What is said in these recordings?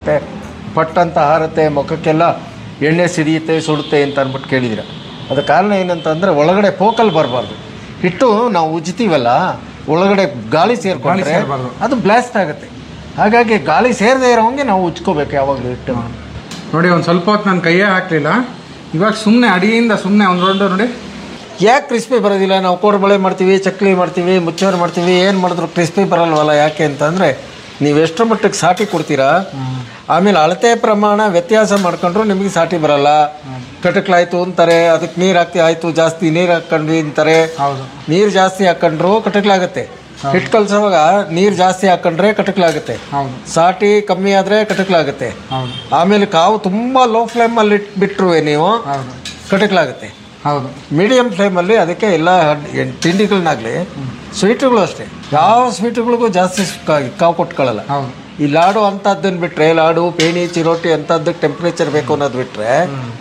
ಆಗುತ್ತೆ ಪಟ್ ಅಂತ ಹಾರುತ್ತೆ ಮುಖಕ್ಕೆಲ್ಲ ಎಣ್ಣೆ ಸಿಡಿಯುತ್ತೆ ಸುಡುತ್ತೆ ಅಂತ ಅಂದ್ಬಿಟ್ಟು ಕೇಳಿದಿರ ಅದಕ್ಕೆ ಕಾರಣ ಏನಂತಂದರೆ ಒಳಗಡೆ ಪೋಕಲ್ ಬರಬಾರ್ದು ಹಿಟ್ಟು ನಾವು ಉಜ್ತೀವಲ್ಲ ಒಳಗಡೆ ಗಾಳಿ ಸೇರ್ಕೊಂಡ್ರೆ ಸೇರ್ಬಾರ್ದು. ಅದು ಬ್ಲಾಸ್ಟ್ ಆಗುತ್ತೆ ಹಾಗಾಗಿ ಗಾಳಿ ಸೇರದೇ ಇರೋಂಗೆ ನಾವು ಉಜ್ಕೋಬೇಕು ಯಾವಾಗಲೂ ಹಿಟ್ಟು ನೋಡಿ ಒಂದು ಸ್ವಲ್ಪ ಹೊತ್ತು ನಾನು ಕೈಯೇ ಹಾಕಲಿಲ್ಲ ಇವಾಗ ಸುಮ್ಮನೆ ಅಡಿಯಿಂದ ಸುಮ್ಮನೆ ಒಂದು ರೌಂಡು ನೋಡಿ ಯಾಕೆ ಕ್ರಿಸ್ಪಿ ಬರೋದಿಲ್ಲ ನಾವು ಕೋಡ್ಬಳೆ ಮಾಡ್ತೀವಿ ಚಕ್ಲಿ ಮಾಡ್ತೀವಿ ಮುಚ್ಚೋರು ಮಾಡ್ತೀವಿ ಏನು ಮಾಡಿದ್ರು ಕ್ರಿಸ್ಪಿ ಬರಲ್ವಲ್ಲ ಯಾಕೆ ಅಂತಂದರೆ ನೀವು ಎಷ್ಟು ಮಟ್ಟಕ್ಕೆ ಸಾಟಿ ಕೊಡ್ತೀರಾ ಆಮೇಲೆ ಅಳತೆ ಪ್ರಮಾಣ ವ್ಯತ್ಯಾಸ ಮಾಡ್ಕೊಂಡ್ರು ನಿಮಗೆ ಸಾಟಿ ಬರಲ್ಲ ಕಟಕ್ಲಾಯ್ತು ಅಂತಾರೆ ಅದಕ್ಕೆ ನೀರು ಹಾಕ್ತಿ ಆಯಿತು ಜಾಸ್ತಿ ನೀರು ಹಾಕ್ಕೊಂಡ್ವಿ ಅಂತಾರೆ ಹೌದು ನೀರು ಜಾಸ್ತಿ ಹಾಕ್ಕೊಂಡ್ರು ಕಟಕ್ಲಾಗುತ್ತೆ ಹಿಟ್ಟು ಕಲ್ಸೋವಾಗ ನೀರು ಜಾಸ್ತಿ ಹಾಕ್ಕೊಂಡ್ರೆ ಕಟಕ್ಲಾಗುತ್ತೆ ಹೌದು ಸಾಟಿ ಕಮ್ಮಿ ಆದರೆ ಕಟಕ್ಲಾಗುತ್ತೆ ಹೌದು ಆಮೇಲೆ ಕಾವು ತುಂಬ ಲೋ ಫ್ಲೇಮಲ್ಲಿ ಇಟ್ಬಿಟ್ರು ನೀವು ಹೌದು ಕಟಕ್ಲಾಗುತ್ತೆ ಹೌದು ಮೀಡಿಯಂ ಫ್ಲೇಮಲ್ಲಿ ಅದಕ್ಕೆ ಎಲ್ಲ ಹಡ್- ಏನ್ ತಿಂಡಿಗಳನ್ನಾಗಲಿ ಸ್ವೀಟುಗಳು ಅಷ್ಟೇ ಯಾವ ಸ್ವೀಟುಗಳಿಗೂ ಜಾಸ್ತಿ ಕಾ- ಕಾವು ಕೊಟ್ಕೊಳ್ಳಲ್ಲ ಹೌದು ಈ ಲಾಡು ಅಂಥದ್ದನ್ನು ಬಿಟ್ಟರೆ ಲಾಡು ಪೇಣಿ ಚಿರೋಟಿ ಅಂಥದ್ದಕ್ಕೆ ಟೆಂಪ್ರೇಚರ್ ಬೇಕು ಅನ್ನೋದು ಬಿಟ್ಟರೆ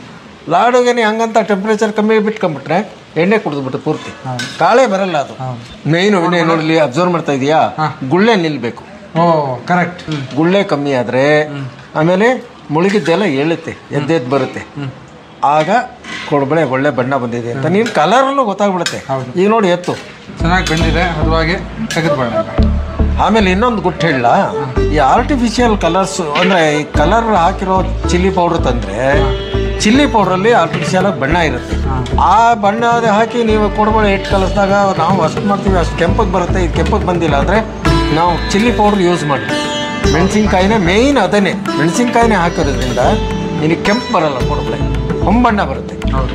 ಲಾಡುಗೆ ಹಂಗಂತ ಟೆಂಪ್ರೇಚರ್ ಕಮ್ಮಿ ಬಿಟ್ಕೊಂಡ್ಬಿಟ್ರೆ ಎಣ್ಣೆ ಕುಡಿದ್ಬಿಟ್ಟು ಪೂರ್ತಿ ಕಾಳೆ ಬರಲ್ಲ ಅದು ಮೇಯ್ನು ವಿನಯ್ ನೋಡಲಿ ಅಬ್ಸರ್ವ್ ಮಾಡ್ತಾ ಇದೀಯಾ ಗುಳ್ಳೆ ನಿಲ್ಬೇಕು ಓ ಕರೆಕ್ಟ್ ಗುಳ್ಳೆ ಕಮ್ಮಿ ಆದರೆ ಆಮೇಲೆ ಮುಳುಗಿದ್ದೆಲ್ಲ ಏಳುತ್ತೆ ಎದ್ದೆದ್ದು ಬರುತ್ತೆ ಆಗ ಕೊಡ್ಬಳೆ ಒಳ್ಳೆ ಬಣ್ಣ ಬಂದಿದೆ ಅಂತ ನೀನು ಕಲರಲ್ಲೂ ಗೊತ್ತಾಗ್ಬಿಡುತ್ತೆ ಹೌದು. ಈಗ ನೋಡಿ ಎತ್ತು ಚೆನ್ನಾಗಿ ಬಂದಿದೆ ಹದವಾಗಿ ತೆಗೆದುಬೇಡ ಆಮೇಲೆ ಇನ್ನೊಂದು ಗುಟ್ಟು ಹೇಳ ಈ ಆರ್ಟಿಫಿಷಿಯಲ್ ಕಲರ್ಸ್ ಅಂದರೆ ಈ ಕಲರ್ ಹಾಕಿರೋ ಚಿಲ್ಲಿ ಪೌಡ್ರ್ ತಂದರೆ ಚಿಲ್ಲಿ ಪೌಡ್ರಲ್ಲಿ ಆರ್ಟಿಫಿಷಿಯಲ್ ಆಗಿ ಬಣ್ಣ ಇರುತ್ತೆ ಆ ಬಣ್ಣ ಅದೇ ಹಾಕಿ ನೀವು ಕೊಡಬಳೆ ಇಟ್ಟು ಕಲಿಸಿದಾಗ ನಾವು ಅಷ್ಟು ಮಾಡ್ತೀವಿ ಅಷ್ಟು ಕೆಂಪಗೆ ಬರುತ್ತೆ ಇದು ಕೆಂಪಗೆ ಬಂದಿಲ್ಲ ಅಂದರೆ ನಾವು ಚಿಲ್ಲಿ ಪೌಡ್ರ್ ಯೂಸ್ ಮಾಡ್ತೀವಿ ಮೆಣಸಿನ್ಕಾಯಿನೇ ಮೇಯ್ನ್ ಅದನ್ನೇ ಮೆಣಸಿನ್ಕಾಯಿನೇ ಹಾಕೋದ್ರಿಂದ ನಿನಗೆ ಕೆಂಪು ಬರಲ್ಲ ಕೊಡಬಳೆ ಹೊಂಬಣ್ಣ ಬರುತ್ತೆ ಹೌದು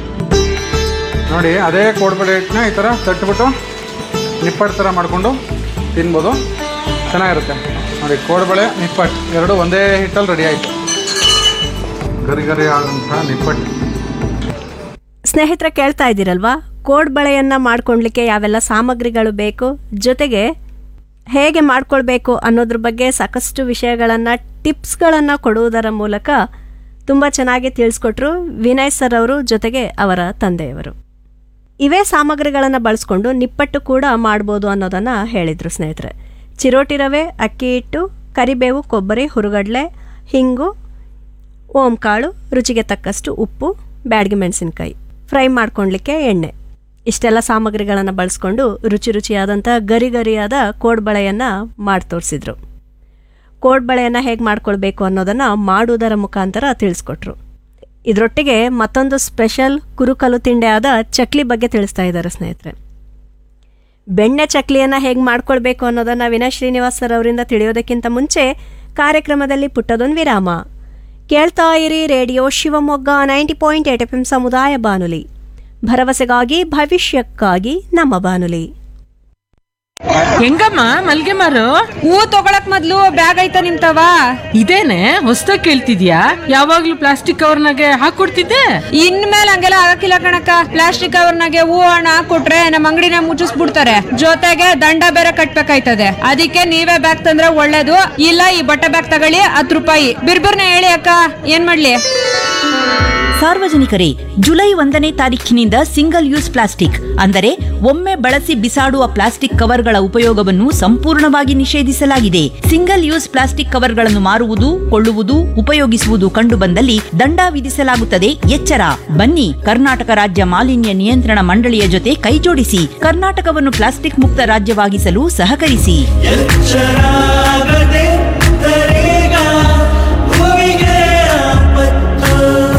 ನೋಡಿ ಅದೇ ಕೋಡ್ಬಳೆ ಹಿಟ್ಟನ್ನ ಈ ಥರ ತಟ್ಬಿಟ್ಟು ನಿಪ್ಪಟ್ಟು ಥರ ಮಾಡಿಕೊಂಡು ತಿನ್ಬೋದು ಚೆನ್ನಾಗಿರುತ್ತೆ ನೋಡಿ ಕೋಡ್ಬಳೆ ನಿಪ್ಪಟ್ಟು ಎರಡು ಒಂದೇ ಹಿಟ್ಟಲ್ಲಿ ರೆಡಿ ಆಯಿತು ಗರಿ ಗರಿ ಆದಂಥ ನಿಪ್ಪಟ್ಟು ಸ್ನೇಹಿತರೆ ಕೇಳ್ತಾ ಇದ್ದೀರಲ್ವಾ ಕೋಡ್ಬಳೆಯನ್ನು ಮಾಡ್ಕೊಳ್ಲಿಕ್ಕೆ ಯಾವೆಲ್ಲ ಸಾಮಗ್ರಿಗಳು ಬೇಕು ಜೊತೆಗೆ ಹೇಗೆ ಮಾಡ್ಕೊಳ್ಬೇಕು ಅನ್ನೋದ್ರ ಬಗ್ಗೆ ಸಾಕಷ್ಟು ವಿಷಯಗಳನ್ನು ಟಿಪ್ಸ್ಗಳನ್ನು ಕೊಡುವುದರ ಮೂಲಕ ತುಂಬ ಚೆನ್ನಾಗಿ ತಿಳಿಸ್ಕೊಟ್ರು ವಿನಯ್ ಸರ್ ಅವರು ಜೊತೆಗೆ ಅವರ ತಂದೆಯವರು ಇವೇ ಸಾಮಗ್ರಿಗಳನ್ನು ಬಳಸ್ಕೊಂಡು ನಿಪ್ಪಟ್ಟು ಕೂಡ ಮಾಡ್ಬೋದು ಅನ್ನೋದನ್ನು ಹೇಳಿದರು ಸ್ನೇಹಿತರೆ ಚಿರೋಟಿ ರವೆ ಅಕ್ಕಿ ಹಿಟ್ಟು ಕರಿಬೇವು ಕೊಬ್ಬರಿ ಹುರುಗಡ್ಲೆ ಹಿಂಗು ಓಂಕಾಳು ರುಚಿಗೆ ತಕ್ಕಷ್ಟು ಉಪ್ಪು ಬ್ಯಾಡಗಿ ಮೆಣಸಿನ್ಕಾಯಿ ಫ್ರೈ ಮಾಡ್ಕೊಳ್ಲಿಕ್ಕೆ ಎಣ್ಣೆ ಇಷ್ಟೆಲ್ಲ ಸಾಮಗ್ರಿಗಳನ್ನು ಬಳಸ್ಕೊಂಡು ರುಚಿ ರುಚಿಯಾದಂಥ ಗರಿ ಗರಿಯಾದ ಕೋಡ್ಬಳೆಯನ್ನು ಮಾಡಿ ತೋರಿಸಿದ್ರು ಕೋಡ್ಬಳೆಯನ್ನು ಹೇಗೆ ಮಾಡ್ಕೊಳ್ಬೇಕು ಅನ್ನೋದನ್ನು ಮಾಡುವುದರ ಮುಖಾಂತರ ತಿಳಿಸ್ಕೊಟ್ರು ಇದರೊಟ್ಟಿಗೆ ಮತ್ತೊಂದು ಸ್ಪೆಷಲ್ ಕುರುಕಲು ತಿಂಡಿ ಆದ ಚಕ್ಲಿ ಬಗ್ಗೆ ತಿಳಿಸ್ತಾ ಇದ್ದಾರೆ ಸ್ನೇಹಿತರೆ ಬೆಣ್ಣೆ ಚಕ್ಲಿಯನ್ನು ಹೇಗೆ ಮಾಡ್ಕೊಳ್ಬೇಕು ಅನ್ನೋದನ್ನು ವಿನಯ್ ಶ್ರೀನಿವಾಸ್ ಸರ್ ಅವರಿಂದ ತಿಳಿಯೋದಕ್ಕಿಂತ ಮುಂಚೆ ಕಾರ್ಯಕ್ರಮದಲ್ಲಿ ಪುಟ್ಟದೊಂದು ವಿರಾಮ ಕೇಳ್ತಾ ಇರಿ radio Shivamogga ninety point eight F M ಸಮುದಾಯ ಬಾನುಲಿ ಭರವಸೆಗಾಗಿ ಭವಿಷ್ಯಕ್ಕಾಗಿ ನಮ್ಮ ಬಾನುಲಿ ಹೆಂಗಮ್ಮ ಮಲ್ಗೆ ಮಾರು ಹೂ ತಗೊಳಕ್ ಮೊದ್ಲು ಬ್ಯಾಗ್ ಐತ ನಿಮ್ತವ ಇದೇನೆ ಹೊಸ್ದಾಗ್ ಕೇಳ್ತಿದ್ಯಾ ಯಾವಾಗ್ಲೂ ಪ್ಲಾಸ್ಟಿಕ್ ಕವರ್ನಾಗೆ ಹಾಕೊಡ್ತಿದ್ದೆ ಇನ್ಮೇಲೆ ಹಂಗೆಲ್ಲ ಆಗಕ್ಕಿಲ್ಲ ಕಣಕ್ಕ ಪ್ಲಾಸ್ಟಿಕ್ ಕವರ್ನಾಗೆ ಹೂ ಹಣ ಕೊಟ್ರೆ ನಮ್ಮ ಅಂಗಡಿನ ಮುಚ್ಚಿಸ್ಬಿಡ್ತಾರೆ ಜೊತೆಗೆ ದಂಡ ಬೇರೆ ಕಟ್ಬೇಕಾಯ್ತದೆ ಅದಕ್ಕೆ ನೀವೇ ಬ್ಯಾಗ್ ತಂದ್ರೆ ಒಳ್ಳೇದು ಇಲ್ಲ ಈ ಬಟ್ಟೆ ಬ್ಯಾಗ್ ತಗೊಳ್ಳಿ ಹತ್ತು ರೂಪಾಯಿ ಬಿರ್ಬಿರ್ನ ಹೇಳಿ ಅಕ್ಕ ಏನ್ ಮಾಡ್ಲಿ ಸಾರ್ವಜನಿಕರೇ ಜುಲೈ ಒಂದನೇ ತಾರೀಖಿನಿಂದ ಸಿಂಗಲ್ ಯೂಸ್ ಪ್ಲಾಸ್ಟಿಕ್ ಅಂದರೆ ಒಮ್ಮೆ ಬಳಸಿ ಬಿಸಾಡುವ ಪ್ಲಾಸ್ಟಿಕ್ ಕವರ್ಗಳ ಉಪಯೋಗವನ್ನು ಸಂಪೂರ್ಣವಾಗಿ ನಿಷೇಧಿಸಲಾಗಿದೆ ಸಿಂಗಲ್ ಯೂಸ್ ಪ್ಲಾಸ್ಟಿಕ್ ಕವರ್ಗಳನ್ನು ಮಾರುವುದು ಕೊಳ್ಳುವುದು ಉಪಯೋಗಿಸುವುದು ಕಂಡುಬಂದಲ್ಲಿ ದಂಡ ವಿಧಿಸಲಾಗುತ್ತದೆ ಎಚ್ಚರ ಬನ್ನಿ ಕರ್ನಾಟಕ ರಾಜ್ಯ ಮಾಲಿನ್ಯ ನಿಯಂತ್ರಣ ಮಂಡಳಿಯ ಜೊತೆ ಕೈಜೋಡಿಸಿ ಕರ್ನಾಟಕವನ್ನು ಪ್ಲಾಸ್ಟಿಕ್ ಮುಕ್ತ ರಾಜ್ಯವಾಗಿಸಲು ಸಹಕರಿಸಿ ಶರಾಗದೆ ತರೇಗ ಭುವಿಗೆ ಆಪತ್ತು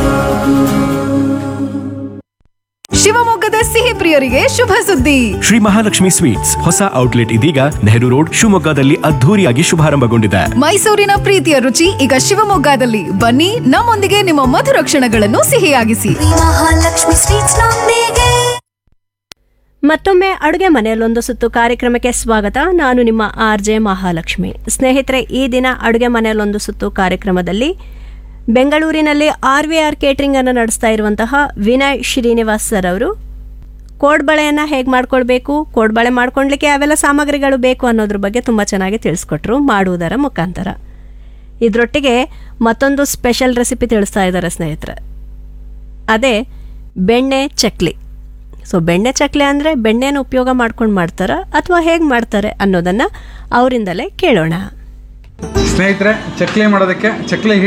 ಶಿವಮೊಗ್ಗದ ಸಿಹಿ ಪ್ರಿಯರಿಗೆ ಶುಭ ಸುದ್ದಿ ಶ್ರೀ ಮಹಾಲಕ್ಷ್ಮಿ ಸ್ವೀಟ್ಸ್ ಹೊಸ ಔಟ್ಲೆಟ್ ಇದೀಗ ನೆಹರು ರೋಡ್ ಶಿವಮೊಗ್ಗದಲ್ಲಿ ಅದ್ಧೂರಿಯಾಗಿ ಶುಭಾರಂಭಗೊಂಡಿದೆ ಮೈಸೂರಿನ ಪ್ರೀತಿಯ ರುಚಿ ಈಗ ಶಿವಮೊಗ್ಗದಲ್ಲಿ ಬನ್ನಿ ನಮ್ಮೊಂದಿಗೆ ನಿಮ್ಮ ಮಧುರ ಕ್ಷಣಗಳನ್ನು ಸಿಹಿಯಾಗಿಸಿ ಮಹಾಲಕ್ಷ್ಮಿ ಸ್ವೀಟ್ಸ್ ನೊಂದಿಗೆ ಮತ್ತೊಮ್ಮೆ ಅಡುಗೆ ಮನೆಯಲ್ಲೊಂದು ಸುತ್ತು ಕಾರ್ಯಕ್ರಮಕ್ಕೆ ಸ್ವಾಗತ ನಾನು ನಿಮ್ಮ ಆರ್ ಜೆ ಮಹಾಲಕ್ಷ್ಮಿ ಸ್ನೇಹಿತರೆ ಈ ದಿನ ಅಡುಗೆ ಮನೆಯಲ್ಲೊಂದು ಸುತ್ತು ಕಾರ್ಯಕ್ರಮದಲ್ಲಿ ಬೆಂಗಳೂರಿನಲ್ಲಿ ಆರ್ ವಿ ಆರ್ ಕೇಟ್ರಿಂಗ್ ಅನ್ನು ನಡೆಸ್ತಾ ಇರುವಂತಹ ವಿನಯ್ ಶ್ರೀನಿವಾಸ್ ಸರ್ ಅವರು ಕೋಡ್ಬಳೆಯನ್ನು ಹೇಗೆ ಮಾಡ್ಕೊಳ್ಬೇಕು ಕೋಡ್ಬಳೆ ಮಾಡ್ಕೊಳ್ಲಿಕ್ಕೆ ಯಾವೆಲ್ಲ ಸಾಮಗ್ರಿಗಳು ಬೇಕು ಅನ್ನೋದ್ರ ಬಗ್ಗೆ ತುಂಬ ಚೆನ್ನಾಗಿ ತಿಳಿಸ್ಕೊಟ್ರು ಮಾಡುವುದರ ಮುಖಾಂತರ ಇದರೊಟ್ಟಿಗೆ ಮತ್ತೊಂದು ಸ್ಪೆಷಲ್ ರೆಸಿಪಿ ತಿಳಿಸ್ತಾ ಇದ್ದಾರೆ ಸ್ನೇಹಿತರೆ ಅದೇ ಬೆಣ್ಣೆ ಚಕ್ಲಿ ಸೊ ಬೆಣ್ಣೆ ಚಕ್ಲಿ ಅಂದರೆ ಬೆಣ್ಣೆನ ಉಪಯೋಗ ಮಾಡ್ಕೊಂಡು ಮಾಡ್ತಾರ ಅಥವಾ ಹೇಗೆ ಮಾಡ್ತಾರೆ ಅನ್ನೋದನ್ನು ಅವರಿಂದಲೇ ಕೇಳೋಣ ಸ್ನೇಹಿತರೆ ಚಕ್ಲಿ ಮಾಡೋದಕ್ಕೆ ಚಕ್ಲಿ